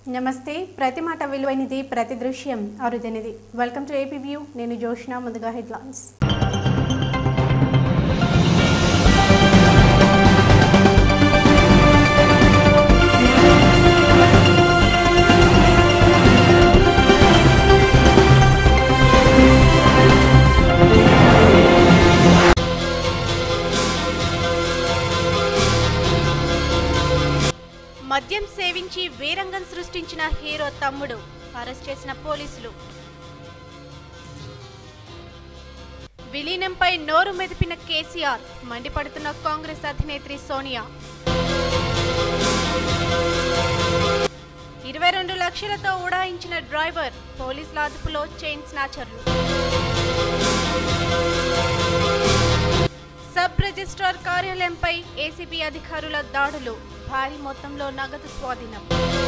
నమస్తే ప్రతి మాట విలువైనది ప్రతి దృశ్యం అరుదైనది వెల్కమ్ టు ఏపీ వ్యూ నేను జోష్న ముందుగా హెడ్లైన్స్ మద్యం సేవించి వీరంగం సృష్టించిన హీరో తమ్ముడు అరెస్ట్ చేసిన పోలీసులు విలీనంపై నోరు మెదిపిన కేసీఆర్ మండిపడుతున్న కాంగ్రెస్ అధినేత్రి సోనియా ఇరవై రెండు లక్షలతో ఉడాయించిన డ్రైవర్ పోలీసుల అదుపులో చైన్ స్నాచర్లు సబ్ రిజిస్ట్రార్ కార్యాలయంపై ఏసీబీ అధికారుల దాడులు భారీ మొత్తంలో నగదు స్వాధీనం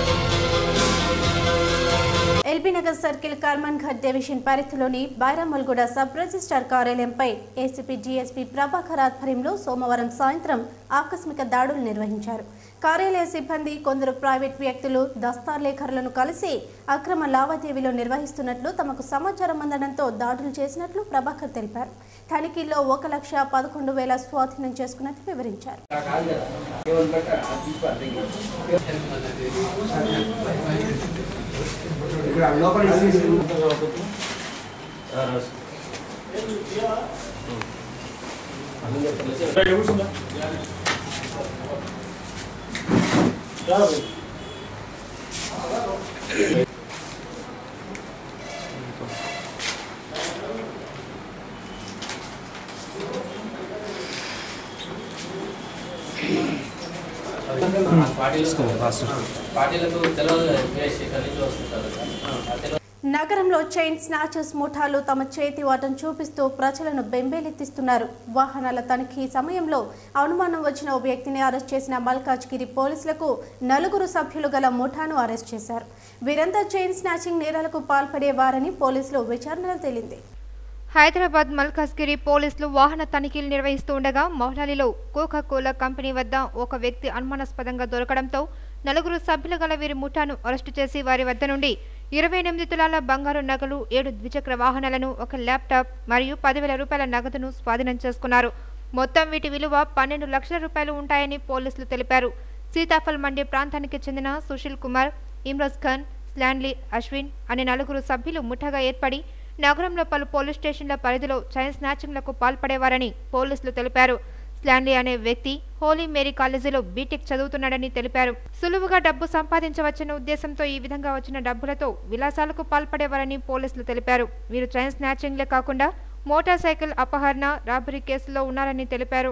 LB Nagar circle Karmanghat division పరిధిలోని బైరామల్గూడ సబ్ రిజిస్ట్రార్ కార్యాలయంపై ఏసీపీ జీఎస్పీ ప్రభాకర్ ఆధ్వర్యంలో సోమవారం సాయంత్రం ఆకస్మిక దాడులు నిర్వహించారు కార్యాలయ సిబ్బంది కొందరు ప్రైవేట్ వ్యక్తులు దస్తాలేఖరులను కలిసి అక్రమ లావాదేవీలు నిర్వహిస్తున్నట్లు తమకు సమాచారం అందడంతో దాడులు చేసినట్లు ప్రభాకర్ తెలిపారు తనిఖీల్లో ఒక లక్ష పదకొండు వేల స్వాధీనం చేసుకున్నట్లు వివరించారు ఇక్కడ లోపల ఇచ్చేసి పార్టీలకు తెలియదు ఎక్కడి నుంచి వస్తుంటారు తెలియదు నగరంలో చైన్ స్నాచర్స్ ముఠాలు తమ చేతి వాటం చూపిస్తూ ప్రజలను బెంబేలెత్తిస్తున్నారు వాహనాల తనిఖీ సమయంలో అనుమానం వచ్చిన ఓ వ్యక్తిని అరెస్ట్ చేసిన మల్కాజ్గిరి పోలీసులకు నలుగురు సభ్యులు గల ముఠాను అరెస్ట్ చేశారు వీరంతా చైన్ స్నాచింగ్ నేరాలకు పాల్పడేవారని పోలీసులు విచారణలో తేలింది హైదరాబాద్ మల్కాజ్గిరి పోలీసులు వాహన తనిఖీలు నిర్వహిస్తూ ఉండగా మౌలాలిలో కోకా కోలా కంపెనీ వద్ద ఒక వ్యక్తి అనుమానాస్పదంగా దొరకడంతో నలుగురు సభ్యులు గల వీరి ముఠాను అరెస్టు చేసి వారి వద్ద నుండి ఇరవై ఎనిమిది తులాల బంగారు నగలు ఏడు ద్విచక్ర వాహనాలను ఒక ల్యాప్టాప్ మరియు పదివేల రూపాయల నగదును స్వాధీనం చేసుకున్నారు మొత్తం వీటి విలువ పన్నెండు లక్షల రూపాయలు ఉంటాయని పోలీసులు తెలిపారు సీతాఫల్ మండి ప్రాంతానికి చెందిన సుశీల్ కుమార్ ఇమ్రాజ్ ఖాన్ స్లాన్లీ అశ్విన్ అనే నలుగురు సభ్యులు ముఠాగా ఏర్పడి నగరంలో పలు పోలీస్ స్టేషన్ల పరిధిలో చైన్ స్నాచింగ్లకు పాల్పడేవారని పోలీసులు తెలిపారు స్లాన్లీ అనే వ్యక్తి హోలీ మేరీ కాలేజీలో బీటెక్ చదువుతున్నాడని తెలిపారు సులువుగా డబ్బు సంపాదించవచ్చన్న ఉద్దేశంతో ఈ విధంగా వచ్చిన డబ్బులతో విలాసాలకు పాల్పడేవారని పోలీసులు తెలిపారు వీరు చైన్ స్నాచింగ్లే కాకుండా మోటార్ సైకిల్ అపహరణ రాబరీ కేసులో ఉన్నారని తెలిపారు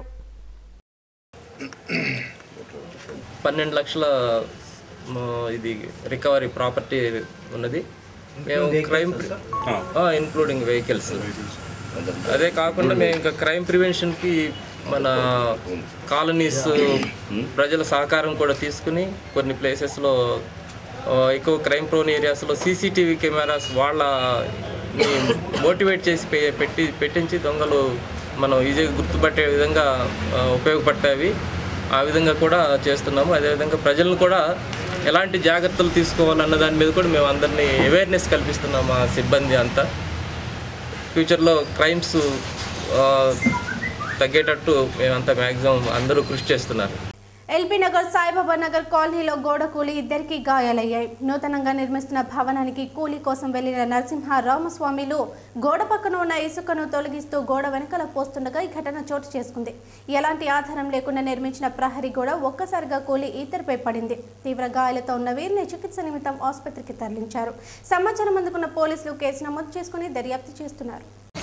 పన్నెండు లక్షల మ, ఇది రికవరీ ప్రాపర్టీ ఉన్నది మేము క్రైమ్ ఇన్క్లూడింగ్ వెహికల్స్ అదే కాకుండా మేము ఇంకా క్రైమ్ ప్రివెన్షన్కి మన కాలనీస్ ప్రజల సహకారం కూడా తీసుకుని కొన్ని ప్లేసెస్లో ఎక్కువ క్రైమ్ ప్రోన్ ఏరియాస్లో సీసీటీవీ కెమెరాస్ వాళ్ళ మోటివేట్ చేసి పె- పెట్టి పెట్టించి దొంగలు మనం ఈజీగా గుర్తుపట్టే విధంగా ఆ, ఉపయోగపడతాయి ఆ విధంగా కూడా చేస్తున్నాము అదేవిధంగా ప్రజలను కూడా ఎలాంటి జాగ్రత్తలు తీసుకోవాలన్న దాని మీద కూడా మేము అందరినీ అవేర్నెస్ కల్పిస్తున్నాం మా సిబ్బంది అంతా ఫ్యూచర్లో క్రైమ్స్ ఆ, తగ్గేటట్టు మేమంతా మ్యాక్సిమం అందరూ కృషి చేస్తున్నారు ఎల్బీ నగర్ సాయిబాబా నగర్ కాలనీలో గోడ కూలి ఇద్దరికి గాయాలయ్యాయి నూతనంగా నిర్మిస్తున్న భవనానికి కూలీ కోసం వెళ్లిన నరసింహ రామస్వామిలు గోడ పక్కన ఉన్న ఇసుకను తొలగిస్తూ గోడ వెనకాల పోస్తుండగా ఈ ఘటన చోటు చేసుకుంది ఎలాంటి ఆధారం లేకుండా నిర్మించిన ప్రహరీ గోడ ఒక్కసారిగా కూలి ఇద్దరిపై పడింది తీవ్ర గాయాలతో ఉన్న వీరిని చికిత్స నిమిత్తం ఆసుపత్రికి తరలించారు సమాచారం అందుకున్న పోలీసులు కేసు నమోదు చేసుకుని దర్యాప్తు చేస్తున్నారు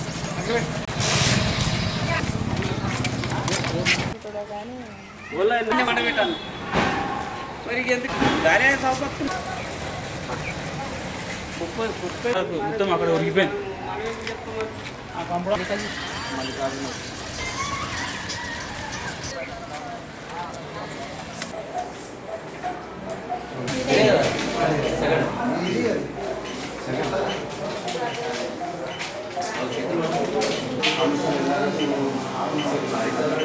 మొత్తం అక్కడ ఉరిగిపోయింది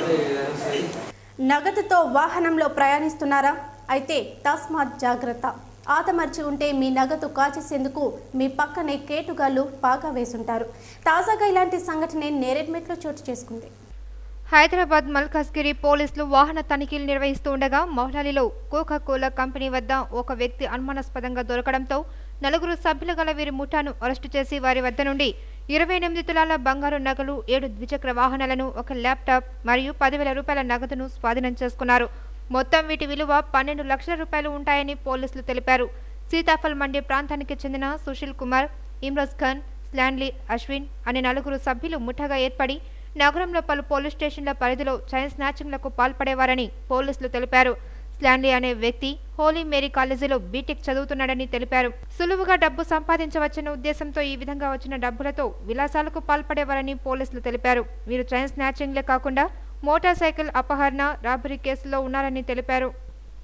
నగదుతో వాహనంలో ప్రయాణిస్తున్నారా అయితే తస్మాత్ జాగ్రత్త ఆతమర్చి ఉంటే మీ నగదు కాచేసేందుకు మీ పక్కనే కేటుగాళ్లు పాగా వేసుంటారు తాజాగా ఇలాంటి సంఘటన నేరెడ్మెట్లో చోటు చేసుకుంది హైదరాబాద్ మల్కాజ్గిరి పోలీసులు వాహన తనిఖీలు నిర్వహిస్తూ ఉండగా మౌలాలిలో కోకా కోలా కంపెనీ వద్ద ఒక వ్యక్తి అనుమానాస్పదంగా దొరకడంతో నలుగురు సభ్యులు గల వీరి ముఠాను అరెస్టు చేసి వారి వద్ద నుండి ఇరవై ఎనిమిది తులాల బంగారు నగలు ఏడు ద్విచక్ర వాహనాలను ఒక ల్యాప్టాప్ మరియు పదివేల రూపాయల నగదును స్వాధీనం చేసుకున్నారు మొత్తం వీటి విలువ పన్నెండు లక్షల రూపాయలు ఉంటాయని పోలీసులు తెలిపారు సీతాఫల్ మండి ప్రాంతానికి చెందిన సుశీల్ కుమార్ ఇమ్రోజ్ ఖాన్ స్లాన్లీ అశ్విన్ అనే నలుగురు సభ్యులు ముఠాగా ఏర్పడి నగరంలో పలు పోలీస్ స్టేషన్ల పరిధిలో చైన్ స్నాచింగ్లకు పాల్పడేవారని పోలీసులు తెలిపారు స్లాన్లీ అనే వ్యక్తి హోలీ మేరీ కాలేజీలో బీటెక్ చదువుతున్నాడని తెలిపారు సులువుగా డబ్బు సంపాదించవచ్చన్న ఉద్దేశంతో ఈ విధంగా వచ్చిన డబ్బులతో విలాసాలకు పాల్పడేవారని పోలీసులు తెలిపారు వీరు చైన్ స్నాచింగ్లే కాకుండా మోటార్ సైకిల్ అపహరణ రాబరీ కేసులో ఉన్నారని తెలిపారు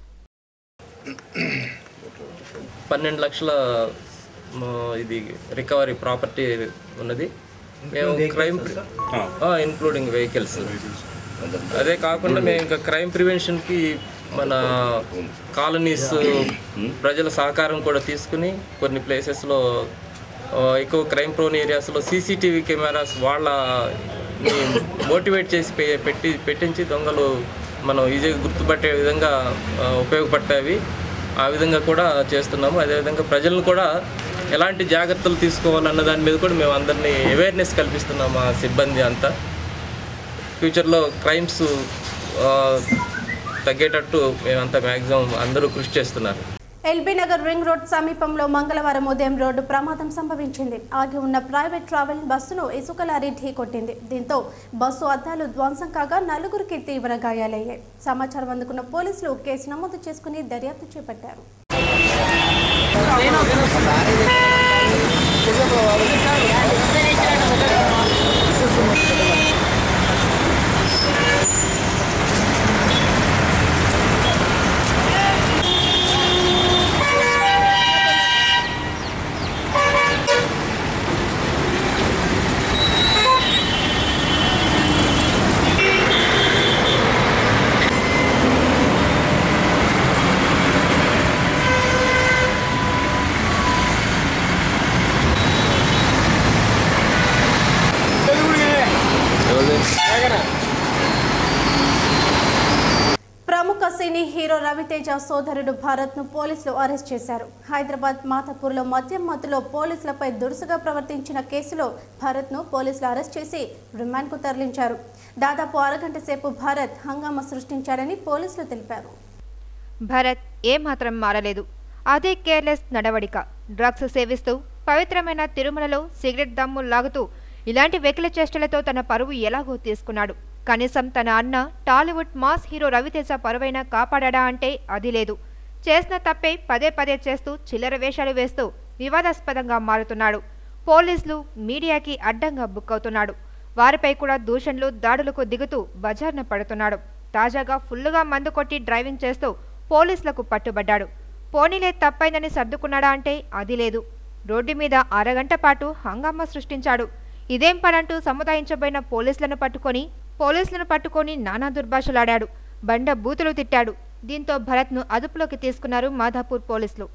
పన్నెండు లక్షల మ, ఇది రికవరీ ప్రాపర్టీ ఉన్నది మేము క్రైమ్ ఇన్క్లూడింగ్ వెహికల్స్ అదే కాకుండా మేము ఇంకా క్రైమ్ ప్రివెన్షన్కి మన కాలనీస్ ప్రజల సహకారం కూడా తీసుకుని కొన్ని ప్లేసెస్లో ఎక్కువ క్రైమ్ ప్రోన్ ఏరియాస్లో సీసీటీవీ కెమెరాస్ వాళ్ళ మోటివేట్ చేసి పె- పెట్టి పెట్టించి దొంగలు మనం ఈజీగా గుర్తుపట్టే విధంగా ఆ, ఉపయోగపడతాయి ఆ విధంగా కూడా చేస్తున్నాము అదేవిధంగా ప్రజలను కూడా ఎలాంటి జాగ్రత్తలు తీసుకోవాలన్న దాని మీద కూడా మేము అందరినీ అవేర్నెస్ కల్పిస్తున్నాం మా సిబ్బంది అంతా ఫ్యూచర్లో క్రైమ్స్ ఆ, తగ్గేటట్టు మేమంతా మ్యాక్సిమం అందరూ కృషి చేస్తున్నారు ఎల్బీ నగర్ రింగ్ రోడ్ సమీపంలో మంగళవారం ఉదయం రోడ్డు ప్రమాదం సంభవించింది ఆగి ఉన్న ప్రైవేట్ ట్రావెల్ బస్సును ఇసుక లారీ ఢీకొట్టింది దీంతో బస్సు అద్దాలు ధ్వంసం కాగా నలుగురికి తీవ్ర గాయాలయ్యాయి సమాచారం అందుకున్న పోలీసులు కేసు నమోదు చేసుకుని దర్యాప్తు చేపట్టారు ప్రముఖ సినీ హీరో రవితేజ సోదరుడు భారత్ ను పోలీసులు అరెస్ట్ చేశారు హైదరాబాద్ మాతాపూర్లో మద్యం మత్తులో పోలీసులపై దురుసుగా ప్రవర్తించిన కేసులో భారత్ ను పోలీసులు అరెస్ట్ చేసి రిమాండ్ కు తరలించారు దాదాపు అరగంట సేపు భారత్ హంగామా సృష్టించాడని పోలీసులు తెలిపారు భరత్ ఏమాత్రం మారలేదు అదే కేర్లెస్ నడవడిక డ్రగ్స్ సేవిస్తూ పవిత్రమైన తిరుమలలో సిగరెట్ దమ్ము లాగుతూ ఇలాంటి వెకిల చేష్టలతో తన పరువు ఎలాగో తీసుకున్నాడు కనీసం తన అన్న టాలీవుడ్ మాస్ హీరో రవితేజ పరువైనా కాపాడా అంటే అది లేదు చేసిన తప్పే పదే పదే చేస్తూ చిల్లర వేషాలు వేస్తూ వివాదాస్పదంగా మారుతున్నాడు పోలీసులు మీడియాకి అడ్డంగా బుక్ అవుతున్నాడు వారిపై కూడా దూషణలు దాడులకు దిగుతూ బజార్న పడుతున్నాడు తాజాగా ఫుల్లుగా మందు కొట్టి డ్రైవింగ్ చేస్తూ పోలీసులకు పట్టుబడ్డాడు పోనీలే తప్పైందని సర్దుకున్నాడా అంటే అది లేదు రోడ్డు మీద అరగంట పాటు హంగామా సృష్టించాడు ఇదేం పనంటూ సముదాయించబోయిన పోలీసులను పట్టుకొని పోలీసులను పట్టుకొని నానా దుర్భాషలాడాడు బండ బూతులు తిట్టాడు దీంతో భరత్ను అదుపులోకి తీసుకున్నారు మాధాపూర్ పోలీసులు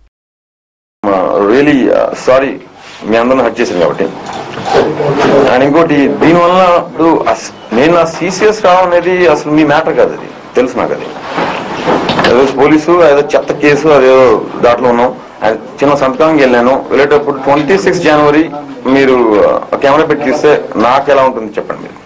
రియలీ సారీ మీ అందరిని హట్ చేశాను కాబట్టి అండ్ ఇంకోటి దీనివల్ల ఇప్పుడు అస్- నేను ఆ సీసీఎస్ రావడం అనేది అసలు మీ మ్యాటర్ కాదు అది తెలుసు నాకు అది ఏదో పోలీసు ఏదో చెత్త కేసు అదేదో దాంట్లో ఉన్నాం అది చిన్న సంతకానికి వెళ్ళాను వెళ్ళేటప్పుడు ట్వంటీ సిక్స్ జనవరి మీరు కెమెరా పెట్టి తీస్తే నాకు ఎలా ఉంటుంది చెప్పండి మీరు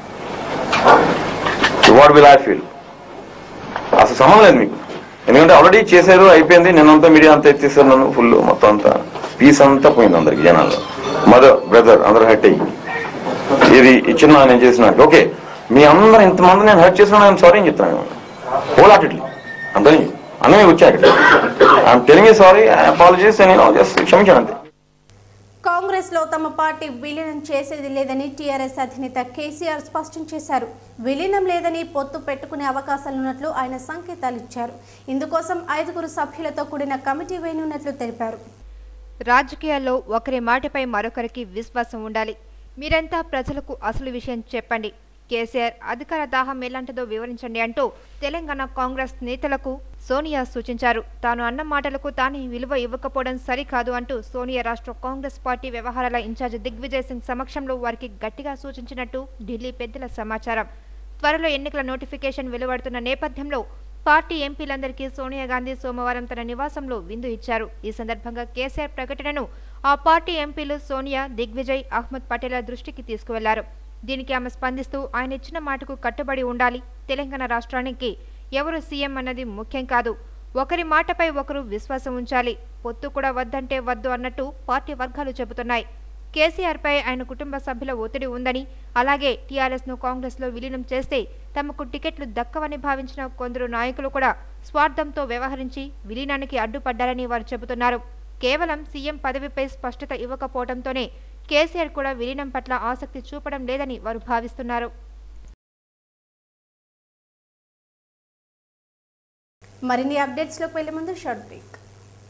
వాట్ విల్ ఐ ఫీల్ అసలు సంబంధం లేదు మీకు ఎందుకంటే ఆల్రెడీ చేశారు అయిపోయింది నిన్నంతా మీడియా అంతా ఎత్తేసారు నన్ను ఫుల్ మొత్తం అంతా పీస్ అంతా పోయింది అందరికి జనాల్లో మదర్ బ్రదర్ అందరు హట్ అయ్యి ఇది ఇచ్చిన నేను చేసినట్టు ఓకే మీ అందరు ఇంతమంది నేను హర్ట్ చేసిన నేను సారీ అని చెప్తాను హోల్ హార్టెడ్లీ అంతే అన్నీ వచ్చాయి ఐఎమ్ టెలింగ్ సారీ అపాలజీస్ నేను జస్ట్ క్షమించాను అంతే కాంగ్రెస్ లో తమ పార్టీ విలీనం చేసేది లేదని టీఆర్ఎస్ అధినేత కేసీఆర్ స్పష్టం చేశారు విలీనం లేదని పొత్తు పెట్టుకునే అవకాశాలున్నట్లు ఆయన సంకేతాలు ఇచ్చారు ఇందుకోసం ఐదుగురు సభ్యులతో కూడిన కమిటీ వేయనున్నట్లు తెలిపారు రాజకీయాల్లో ఒకరి మాటపై మరొకరికి విశ్వాసం ఉండాలి మీరంతా ప్రజలకు అసలు విషయం చెప్పండి కేసీఆర్ అధికార దాహం ఎలాంటిదో వివరించండి అంటూ తెలంగాణ కాంగ్రెస్ నేతలకు సోనియా సూచించారు తాను అన్న మాటలకు తానే విలువ ఇవ్వకపోవడం సరికాదు అంటూ సోనియా రాష్ట్ర కాంగ్రెస్ పార్టీ వ్యవహారాల ఇన్ఛార్జ్ దిగ్విజయ్ సింగ్ సమక్షంలో వారికి గట్టిగా సూచించినట్టు ఢిల్లీ పెద్దల సమాచారం త్వరలో ఎన్నికల నోటిఫికేషన్ వెలువడుతున్న నేపథ్యంలో పార్టీ ఎంపీలందరికీ సోనియా గాంధీ సోమవారం తన నివాసంలో విందు ఇచ్చారు ఈ సందర్భంగా కేసీఆర్ ప్రకటనను ఆ పార్టీ ఎంపీలు సోనియా దిగ్విజయ్ అహ్మద్ పటేల దృష్టికి తీసుకువెళ్లారు దీనికి ఆమె స్పందిస్తూ ఆయన ఇచ్చిన మాటకు కట్టుబడి ఉండాలి తెలంగాణ రాష్ట్రానికి ఎవరు సీఎం అన్నది ముఖ్యం కాదు ఒకరి మాటపై ఒకరు విశ్వాసం ఉంచాలి పొత్తు కూడా వద్దంటే వద్దు అన్నట్టు పార్టీ వర్గాలు చెబుతున్నాయి కేసీఆర్పై ఆయన కుటుంబ సభ్యుల ఒత్తిడి ఉందని అలాగే టీఆర్ఎస్ను కాంగ్రెస్లో విలీనం చేస్తే తమకు టికెట్లు దక్కవని భావించిన కొందరు నాయకులు కూడా స్వార్థంతో వ్యవహరించి విలీనానికి అడ్డుపడ్డారని వారు చెబుతున్నారు కేవలం సీఎం పదవిపై స్పష్టత ఇవ్వకపోవడంతోనే కేసీఆర్ కూడా విలీనం పట్ల ఆసక్తి చూపడం లేదని వారు భావిస్తున్నారు మరిన్ని అప్డేట్స్లోకి వెళ్లే ముందు షార్ట్ బ్రేక్